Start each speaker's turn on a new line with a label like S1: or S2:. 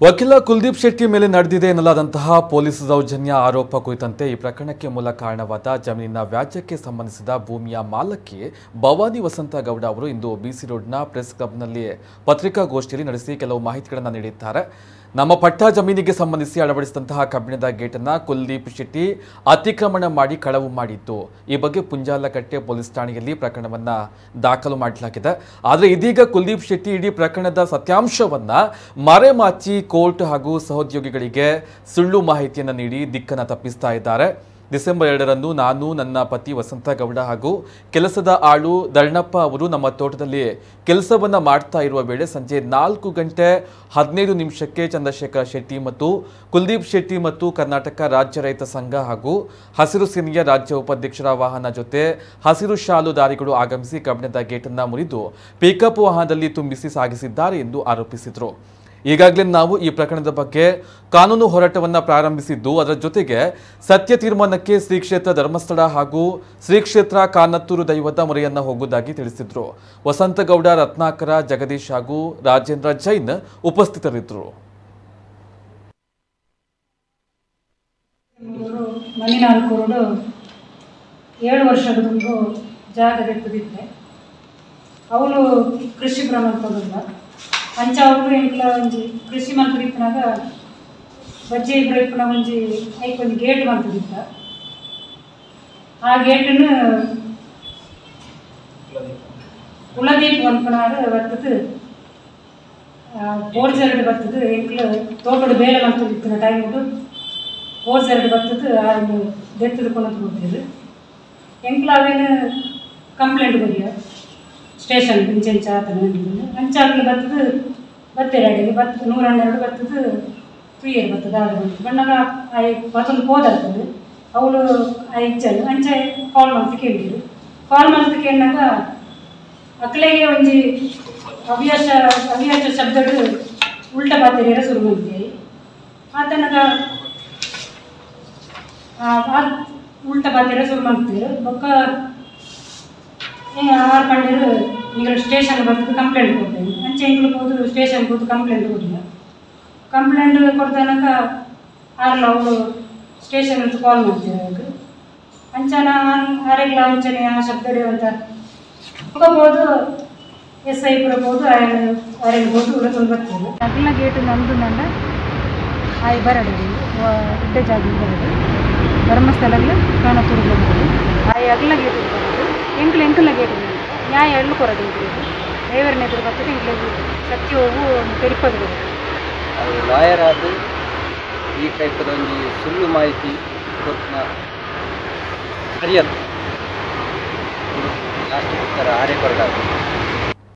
S1: ವಕೀಲ ಕುಲ್ದೀಪ್ ಶೆಟ್ಟಿ ಮೇಲೆ ನಡೆದಿದೆ ಎನ್ನಲಾದಂತಹ ಪೊಲೀಸ್ ದೌರ್ಜನ್ಯ ಆರೋಪ ಕುರಿತಂತೆ ಈ ಪ್ರಕರಣಕ್ಕೆ ಮೂಲ ಕಾರಣವಾದ ಜಮೀನಿನ ವ್ಯಾಜ್ಯಕ್ಕೆ ಸಂಬಂಧಿಸಿದ ಭೂಮಿಯ ಮಾಲಕಿ ಭವಾನಿ ವಸಂತ ಗೌಡ ಅವರು ಇಂದು ಬಿಸಿ ರೋಡ್ನ ಪ್ರೆಸ್ ಕ್ಲಬ್ನಲ್ಲಿ ಪತ್ರಿಕಾಗೋಷ್ಠಿಯಲ್ಲಿ ನಡೆಸಿ ಕೆಲವು ಮಾಹಿತಿಗಳನ್ನು ನೀಡಿದ್ದಾರೆ ನಮ್ಮ ಪಟ್ಟ ಜಮೀನಿಗೆ ಸಂಬಂಧಿಸಿ ಅಳವಡಿಸಿದಂತಹ ಕಬ್ಬಿಣದ ಗೇಟನ್ನು ಕುಲ್ದೀಪ್ ಶೆಟ್ಟಿ ಅತಿಕ್ರಮಣ ಮಾಡಿ ಕಳವು ಮಾಡಿತ್ತು ಈ ಬಗ್ಗೆ ಪುಂಜಾಲಕಟ್ಟೆ ಪೊಲೀಸ್ ಠಾಣೆಯಲ್ಲಿ ಪ್ರಕರಣವನ್ನ ದಾಖಲು ಮಾಡಲಾಗಿದೆ ಆದರೆ ಇದೀಗ ಕುಲ್ದೀಪ್ ಶೆಟ್ಟಿ ಇಡೀ ಪ್ರಕರಣದ ಸತ್ಯಾಂಶವನ್ನ ಮರೆಮಾಚಿ ಕೋರ್ಟ್ ಹಾಗೂ ಸಹೋದ್ಯೋಗಿಗಳಿಗೆ ಸುಳ್ಳು ಮಾಹಿತಿಯನ್ನು ನೀಡಿ ದಿಕ್ಕನ್ನು ತಪ್ಪಿಸ್ತಾ ಇದ್ದಾರೆ ಡಿಸೆಂಬರ್ ಎರಡರಂದು ನಾನು ನನ್ನ ಪತಿ ವಸಂತ ಗೌಡ ಹಾಗೂ ಕೆಲಸದ ಆಳು ಧರ್ಣಪ್ಪ ಅವರು ನಮ್ಮ ತೋಟದಲ್ಲಿ ಕೆಲಸವನ್ನ ಮಾಡ್ತಾ ಇರುವ ವೇಳೆ ಸಂಜೆ ನಾಲ್ಕು ಗಂಟೆ ಹದಿನೈದು ನಿಮಿಷಕ್ಕೆ ಚಂದ್ರಶೇಖರ್ ಶೆಟ್ಟಿ ಮತ್ತು ಕುಲ್ದೀಪ್ ಶೆಟ್ಟಿ ಮತ್ತು ಕರ್ನಾಟಕ ರಾಜ್ಯ ರೈತ ಸಂಘ ಹಾಗೂ ಹಸಿರು ಸೇನೆಯ ರಾಜ್ಯ ಉಪಾಧ್ಯಕ್ಷರ ವಾಹನ ಜೊತೆ ಹಸಿರು ಶಾಲು ದಾರಿಗಳು ಆಗಮಿಸಿ ಕಬ್ಬಿಣದ ಗೇಟನ್ನು ಮುರಿದು ಪಿಕಪ್ ವಾಹನದಲ್ಲಿ ತುಂಬಿಸಿ ಸಾಗಿಸಿದ್ದಾರೆ ಎಂದು ಆರೋಪಿಸಿದರು ಈಗಾಗಲೇ ನಾವು ಈ ಪ್ರಕರಣದ ಬಗ್ಗೆ ಕಾನೂನು ಹೋರಾಟವನ್ನ ಪ್ರಾರಂಭಿಸಿದ್ದು ಅದರ ಜೊತೆಗೆ ಸತ್ಯ ತೀರ್ಮಾನಕ್ಕೆ ಶ್ರೀ ಕ್ಷೇತ್ರ ಧರ್ಮಸ್ಥಳ ಹಾಗೂ ಶ್ರೀ ಕ್ಷೇತ್ರ ಕಾನತ್ತೂರು ದೈವದ ಮೊರೆಯನ್ನ ಹೋಗುವುದಾಗಿ ತಿಳಿಸಿದ್ರು ವಸಂತಗೌಡ ರತ್ನಾಕರ ಜಗದೀಶ್ ಹಾಗೂ ರಾಜೇಂದ್ರ ಜೈನ್ ಉಪಸ್ಥಿತರಿದ್ದರು
S2: ಅವರು ಮಣ್ಣಿನಾಲ್ ಕುರುಡು ಏಳು ವರ್ಷದ ಮುಂದು ಜಾಗ ತೆಗೆದಿದ್ದೆ ಅವಳು ಕೃಷಿ ಬ್ರಹ್ಮಂತದಲ್ಲ ಅಂಚ ಅವಳು ಎಂಕ್ಲ ಒಂಜಿ ಕೃಷಿ ಮಂತ್ರಿಪ್ಪನಾಗ ಬಜ್ಜಿ ಇಬ್ಬರು ಇಪ್ಪನ ಒಂಜಿ ಐಕೊಂದು ಗೇಟ್ ಮಂತದಿತ್ತ ಆ ಗೇಟನ್ನು ಕುಲದೀಪ್ ಅನ್ಪನಾರು ಬರ್ತದು ಬೋರ್ಜರ್ಡ್ ಬರ್ತದು ಎಂಕ್ಲು ತೋಟದ ಬೇಲೆ ಮಂತದಿತ್ತಿನ ಟೈಮ್ ಹೋದ ಎರಡು ಬರ್ತದೆ ಅದನ್ನು ದೆತ್ತದುಕೊಂಡು ಹೋಗ್ತೇವೆ ಎಂಕ್ಲ ಅವೇನು ಕಂಪ್ಲೇಂಟ್ ಬರಿಯ ಸ್ಟೇಷನ್ ಇಂಚೆಂಚ ಆತನ ಅಂಚಾಗ್ಲಿ ಬರ್ತದೆ ಬತ್ತೆರಡಿಗೆ ಬರ್ತದೆ ನೂರ ಹನ್ನೆರಡು ಬರ್ತದೆ ತುಯ್ಯರು ಬರ್ತದೆ ಆಗ ಬಂತು ಬಣ್ಣಗ ಐ ಮತ್ತೊಂದು ಹೋದಾಗ್ತದೆ ಅವಳು ಆ ಇಜ್ಜಲು ಅಂಚ ಕಾಲ್ ಮಾಡ್ತು ಕೇಳಿದ್ರು ಕಾಲ್ ಮಾಡ್ತು ಕೇಳಿದಾಗ ಅಕ್ಲೆಗೆ ಒಂಜಿ ಹವ್ಯಾಸ ಹವ್ಯಾಸ ಶಬ್ದಗಳು ಉಲ್ಟ ಬಾತಿರ ಶುರು ಮಾಡ್ತೀವಿ ಆತನಗ ಉಲ್ಟ ಬಾತಿರ ಶುರು ಮಾಡ್ತೀವಿ ಬೊಕ್ಕ ಆರು ಕಂಡಿರು ಈಗ ಸ್ಟೇಷನ್ ಬರ್ತದೆ ಕಂಪ್ಲೇಂಟ್ ಕೊಡ್ತೇವೆ ಅಂಚೆ ಇಂಗ್ಳು ಹೋದು ಸ್ಟೇಷನ್ ಹೋದು ಕಂಪ್ಲೇಂಟ್ ಕೊಡಿಲ್ಲ ಕಂಪ್ಲೇಂಟ್ ಕೊಡ್ತಾನಕ ಆರಲ್ಲ ಅವಳು ಸ್ಟೇಷನ್ ಅಂತ ಕಾಲ್ ಮಾಡ್ತೀವಿ ಅದಕ್ಕೆ ಅಂಚನ ಆರೆಗ್ಲ ಅಂಚನೆ ಆ ಶಬ್ದಡಿ ಅಂತ ಹೋಗ್ಬೋದು ಎಸ್ ಐ ಬರ್ಬೋದು ಆರೆಗ್ ಹೋದು ಉಳಿದು ಬರ್ತದೆ ಅಗ್ಲ ಗೇಟ್ ನಮ್ದು ನನ್ನ ಆಯ್ ಬರಡು ಇಡ್ಡ ಜಾಗ ಬರಡು ಧರ್ಮಸ್ಥಳಗಳು ಕಾಣತೂರು ಬರಡು ಆಯ್ ಅಗ್ಲ ಗೇಟ್ ಬರಡು ಎಂಕ್ಲು ಎಂಕಲ ಗೇಟ್ ನ್ಯಾಯ ಎಳ್ಳು ಕೊರಡು ಇದು ಡ್ರೈವರ್ನ ಎದುರು ಬರ್ತದೆ ಇಲ್ಲ ಸತ್ಯ ಹೋಗು ತೆರಿಪದು ಬರಡು
S3: ಅದು ಲಾಯರ್ ಆದ ಈ ಟೈಪದೊಂದು ಸುಳ್ಳು ಮಾಹಿತಿ ಕೊಟ್ಟ ಸರಿಯಲ್ಲ ಲಾಸ್ಟ್ ಉತ್ತರ ಆರೆ ಕೊರಗಾದ